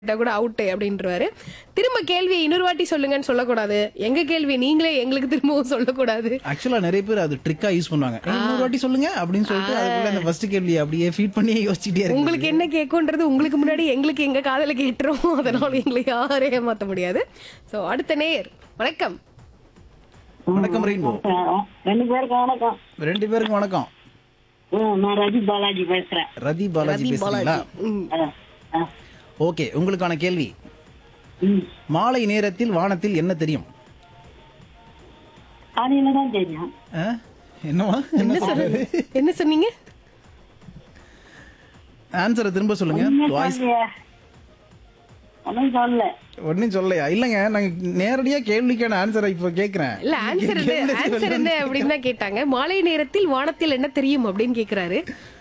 கேட்டா கூட அவுட்டு அப்படின்றவாரு திரும்ப கேள்வியை இன்னொரு வாட்டி சொல்லுங்கன்னு சொல்லக்கூடாது எங்க கேள்வி நீங்களே எங்களுக்கு திரும்பவும் சொல்லக்கூடாது ஆக்சுவலா நிறைய பேர் அது ட்ரிக்கா யூஸ் பண்ணுவாங்க "ஏய், இன்னொரு வாட்டி சொல்லுங்க அப்படின்னு சொல்லிட்டு அதுக்குள்ள அந்த ஃபர்ஸ்ட் கேள்வி அப்படியே ஃபீட் பண்ணி யோசிச்சுட்டே இருக்கு உங்களுக்கு என்ன கேட்கும்ன்றது உங்களுக்கு முன்னாடி எங்களுக்கு எங்க காதல கேட்டுரும் அதனால எங்களை யாரே ஏமாத்த முடியாது சோ அடுத்த நேர் வணக்கம் வணக்கம் ரெயின்போ ரெண்டு பேருக்கு வணக்கம் ரெண்டு பேருக்கும் வணக்கம் ம், நான் ரவி பாலாஜி பேசுறேன் ரதி பாலாஜி ரதி பேசுறீங்களா ம். ஆ, ஆ. ஓகே உங்களுக்கான கேள்வி ம். மாலை நேரத்தில் வானத்தில் என்ன தெரியும் காலையில தான் தெரியும் ஆ? என்னவா என்ன சொல்றது என்ன சொன்னீங்க ஆன்சரை திரும்ப சொல்லுங்க ஒண்ணுமே வாய்ஸ் சொல்லலையே. ஒண்ணும் சொல்லல ஒன்னும் சொல்லலையா இல்லங்க நாங்க நேரடியா கேள்விக்கான ஆன்சரை இப்ப கேக்குறேன் இல்ல ஆன்சர் என்ன ஆன்சர் என்ன அப்படின்னு தான் கேட்டாங்க மாலை நேரத்தில் வானத்தில் என்ன தெரியும் அப்படின்னு கேக்குறாரு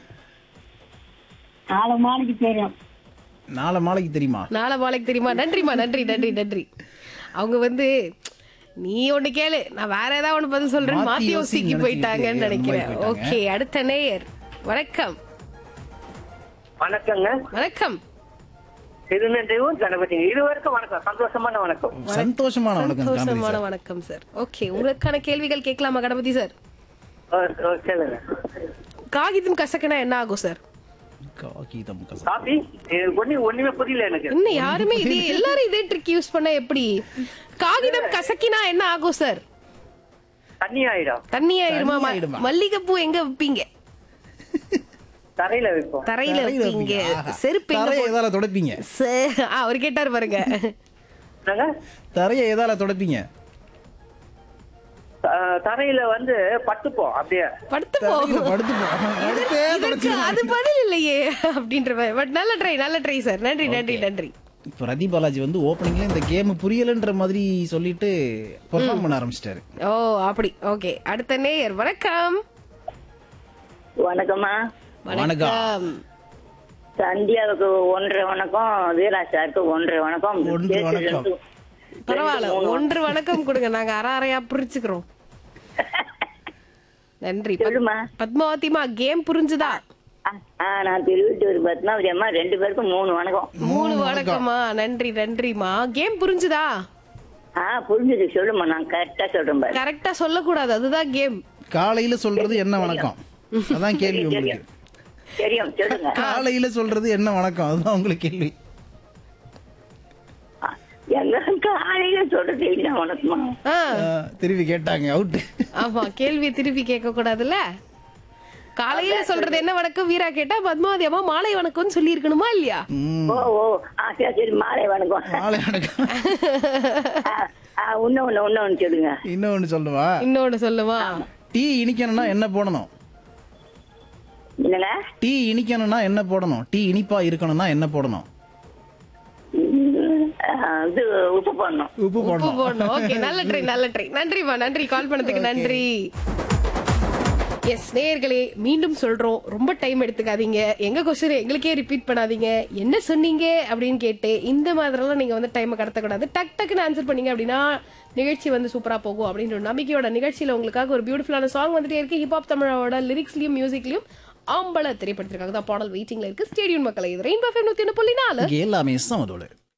நாலு மாலைக்கு தெரியும் நாளை மாலைக்கு தெரியுமா நாளை மாலைக்கு தெரியுமா நன்றிமா நன்றி நன்றி நன்றி அவங்க வந்து நீ ஒண்ணு கேளு நான் வேற ஏதாவது ஒண்ணு பதில் சொல்றேன் மாத்தி மாத்தி யோசிக்க யோசிக்கு போயிட்டாங்கன்னு நினைச்சிட்டு நினைக்கிறேன் அந்த மாதிரி ஓகே அடுத்த நேயர் வணக்கம் வணக்கங்க வணக்கம் திருநெல்வேலூர் கணபதி இருவருக்கும் வணக்கம் சந்தோஷமான வணக்கம் சந்தோஷமான வணக்கம் காமெடி சந்தோஷமான சார். வணக்கம் சார் ஓகே உங்களுக்கான கேள்விகள் கேட்கலாமா கணபதி சார் ஓ, ஓ, சொல்லுங்க காகிதம் கசக்குனா என்ன ஆகும் சார் காகிதம் கச- காபி எனக்கு ஒண்ணு ஒண்ணுமே புரியல எனக்கு இன்னும் யாருமே இதே எல்லாரும் இதே ட்ரிக் யூஸ் பண்ண எப்படி காகிதம் கசக்கினா என்ன ஆகும் சார் தண்ணி ஆயிடும் தண்ணி ஆயிருமா தண்ணி ஆயிடுமா? மல்லிகைப்பூ எங்க வைப்பீங்க தரையில வைப்போம் தரையில தரையில வைப்பீங்க வைப்பீங்க. ஆஹா. செருப்பு எங்க தரையை போ- எதால தொடப்பீங்க சே- ஆ, அவர் கேட்டாரு பாருங்க என்னங்க? தரையை எதால தொடப்பீங்க த- தரையில வந்து பட்டுப்போம் அப்படியே படுத்து போ தரையில படுத்து போ. படுத்தே இதற்கு தொடச்சிருங்க. அது பதில் இல்லையே அப்படின்ற பட் நல்ல ட்ரை நல்ல ட்ரை சார் நன்றி நன்றி நன்றி இப்ப ரதி பாலாஜி வந்து ஓப்பனிங்ல இந்த கேம் புரியலன்ற மாதிரி சொல்லிட்டு பெர்ஃபார்ம் பண்ண ஆரம்பிச்சிட்டாரு ஓ அப்படி ஓகே அடுத்த நேயர் வணக்கம் வணக்கம்மா வணக்கம் சந்தியாவுக்கு ஒன்றரை வணக்கம் வீராசாருக்கு ஒன்றரை வணக்கம் ஒன்றரை வணக்கம். ரெண்டு- பரவாயில்ல ஒன்று வணக்கம் கொடுங்க நாங்க அரை அறையா பிரிச்சுக்கிறோம் நன்றி பத்- சொல்லுமா பத்மாவதிமா கேம் புரிஞ்சுதா ஆ, ஆ, நான் திருவிட்டூர் பத்மாவதி அம்மா ரெண்டு பேருக்கும் மூணு வணக்கம் மூணு வணக்கமா நன்றி நன்றிமா கேம் புரிஞ்சுதா ஆ புரிஞ்சுது சொல்லுமா நான் கரெக்டா சொல்றேன் பாரு கரெக்டா சொல்லக்கூடாது அதுதான் கேம் காலையில சொல்றது என்ன வணக்கம் அதான் கேள்வி உங்களுக்கு தெரியும் சொல்லுங்க காலையில சொல்றது என்ன வணக்கம் அதுதான் உங்களுக்கு கேள்வி ஆ, எங்க காலையில சொல்றது என்ன வணக்கமா ஆ ஆ, திருப்பி கேட்டாங்க அவுட் ஆமா கேள்வியை திருப்பி கேட்க கூடாதுல்ல காலையில சொல்றது என்ன வணக்கம் வீரா கேட்டா பத்மாவதி அம்மா மாலை வணக்கம்னு சொல்லி இருக்கணுமா இல்லையா ஓ ஓ ஆ சரி சரி மாலை வணக்கம் காலை வணக்கம் ஆ, ஆ, இன்னும் ஒண்ணு இன்னும் ஒண்ணு சொல்லுங்க இன்னொன்னு சொல்லுவா இன்னொன்னு சொல்லுவா டீ இனிக்கணும்னா என்ன போடணும் என்னங்க டீ இனிக்கணும்னா என்ன போடணும் டீ இனிப்பா இருக்கணும்னா என்ன போடணும் ம், ஆ, இது உப்பு போடணும் உப்பு உப்பு போடணும் போடணும் ஓகே நல்ல ட்ரை நல்ல ட்ரை நன்றிமா நன்றி கால் பண்ணதுக்கு நன்றி எஸ் நேயர்களே மீண்டும் சொல்றோம் ரொம்ப டைம் எடுத்துக்காதீங்க எங்க கொஸ்டின் எங்களுக்கே ரிப்பீட் பண்ணாதீங்க என்ன சொன்னீங்க அப்படின்னு கேட்டு இந்த மாதிரிலாம் நீங்க வந்து டைமை கடத்தக்கூடாது டக் டக்குன்னு ஆன்சர் பண்ணீங்க அப்படின்னா நிகழ்ச்சி வந்து சூப்பரா போகும் அப்படின்ற ஒரு நம்பிக்கையோட நிகழ்ச்சியில உங்களுக்காக ஒரு பியூட்டிஃபுல்லான சாங் வந்துட்டே இருக்கு ஹிப்ஹாப் தமிழோட லிரிக்ஸ்லயும் மியூசிக்லயும் ஆம்பள திரைப்படத்திற்காக தான் பாடல் வெயிட்டிங்ல இருக்கு ஸ்டேடியம் மக்களை இது ரெயின்போ ஃபேம் நூத்தி ஒன்று புள்ளி நாலு இங்க எல்லாமே சமதோடு